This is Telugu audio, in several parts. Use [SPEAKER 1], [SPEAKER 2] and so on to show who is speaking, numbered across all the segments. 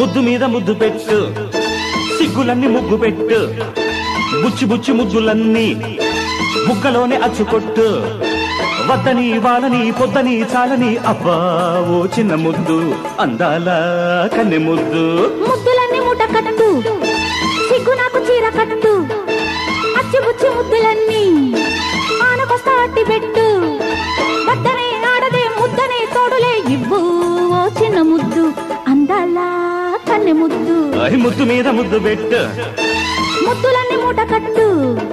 [SPEAKER 1] ముద్దు మీద ముద్దు పెట్టు సిగ్గులన్నీ ముగ్గు పెట్టు బుచ్చి బుచ్చి ముద్దులన్నీ ముక్కలోనే అచ్చుకొట్టు వద్దని వాళ్ళని పొద్దని చాలని అబ్బా ఓ చిన్న ముద్దు అందాల కన్నె ముద్దు
[SPEAKER 2] ముద్దులన్నీ మూట కట్టు సిగ్గు నాకు చీర కట్టు అచ్చి బుచ్చి ముద్దులన్నీ ఆనకొస్తా అట్టి పెట్టు వద్దనే ఆడదే ముద్దనే తోడులే ఇవ్వు ఓ చిన్న ముద్దు అందాల కన్నె ముద్దు
[SPEAKER 1] ఐ ముద్దు మీద ముద్దు పెట్టు
[SPEAKER 2] ముద్దులన్నీ మూట కట్టు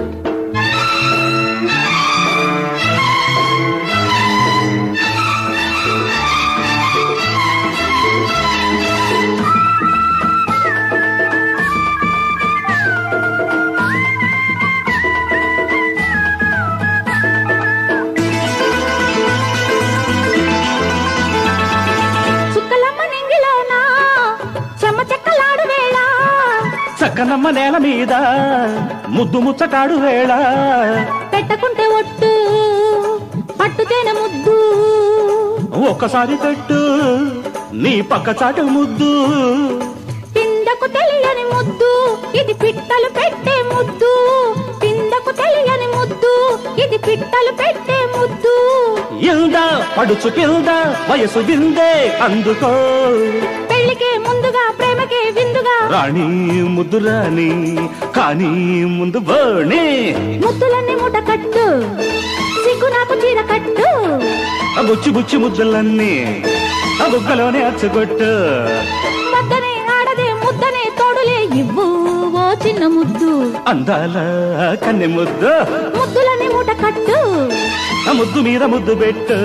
[SPEAKER 2] చుక్కలమ్మ నింగిలోనా చెమ్మ చెక్కలాడు వేళ
[SPEAKER 1] చక్కనమ్మ నేల మీద ముద్దు ముచ్చటాడు వేళ
[SPEAKER 2] పెట్టకుంటే ఒట్టు పట్టుతేనే ముద్దు
[SPEAKER 1] ఒక్కసారి పెట్టు నీ పక్క చాటు ముద్దు
[SPEAKER 2] పిందకు తెలియని ముద్దు ఇది పిట్టలు పెట్టే ముద్దు పిందకు తెలియని ముద్దు ఇది పిట్టలు పెట్టే ముద్దు
[SPEAKER 1] ఇల్దా పడుచు పిల్ద వయసు విందే అందుకో
[SPEAKER 2] పెళ్లికే ముందుగా ప్రేమకే విందుగా
[SPEAKER 1] రాణి ముద్దు రాణి కానీ ముందు బోణి
[SPEAKER 2] ముద్దులన్నీ మూట కట్టు సిగ్గు నాకు చీర కట్టు
[SPEAKER 1] ఆ బుచ్చి బుచ్చి ముద్దులన్నీ ఆ బుగ్గలోనే అచ్చుకొట్టు
[SPEAKER 2] వద్దనే ఆడదే ముద్దనే తోడులే ఇవ్వు ఓ చిన్న ముద్దు
[SPEAKER 1] అందాల కన్నె ముద్దు
[SPEAKER 2] ముద్దులన్నీ మూట కట్టు
[SPEAKER 1] ఆ ముద్దు మీద ముద్దు పెట్టు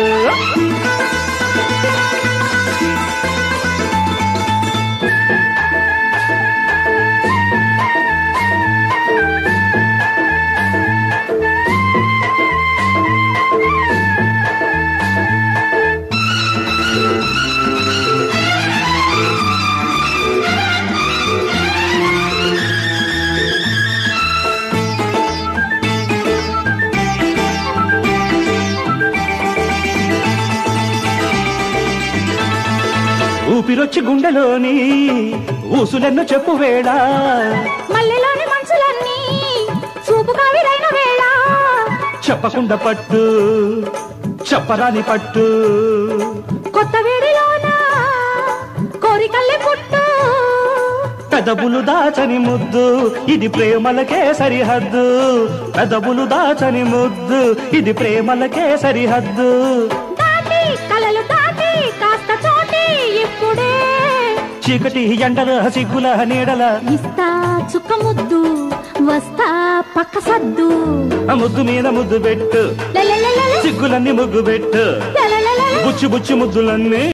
[SPEAKER 1] ఊపిరొచ్చి గుండెలోని ఊసులెన్నో చెప్పు వేళ
[SPEAKER 2] మల్లెలోని మనసులన్నీ చూపు కావిరైన వేళ
[SPEAKER 1] చెప్పకుండా పట్టు చెప్పరాని పట్టు
[SPEAKER 2] కొత్త వేడిలోన కోరికల్లే పుట్టు
[SPEAKER 1] పెదవులు దాచని ముద్దు ఇది ప్రేమలకే సరిహద్దు పెదవులు దాచని ముద్దు ఇది ప్రేమలకే సరిహద్దు
[SPEAKER 2] దాటి కలలు దాటి కాస్త చోటి ఇప్పుడే
[SPEAKER 1] చీకటి ఎండల సిగ్గుల నీడల
[SPEAKER 2] ఇస్తా చుక్క ముద్దు వస్తా పక్క సద్దు
[SPEAKER 1] ఆ ముద్దు మీద ముద్దు పెట్టు
[SPEAKER 2] లలలలల,
[SPEAKER 1] సిగ్గులన్నీ ముగ్గు పెట్టు
[SPEAKER 2] లలలలల.
[SPEAKER 1] బుచ్చి బుచ్చి ముద్దులన్నీ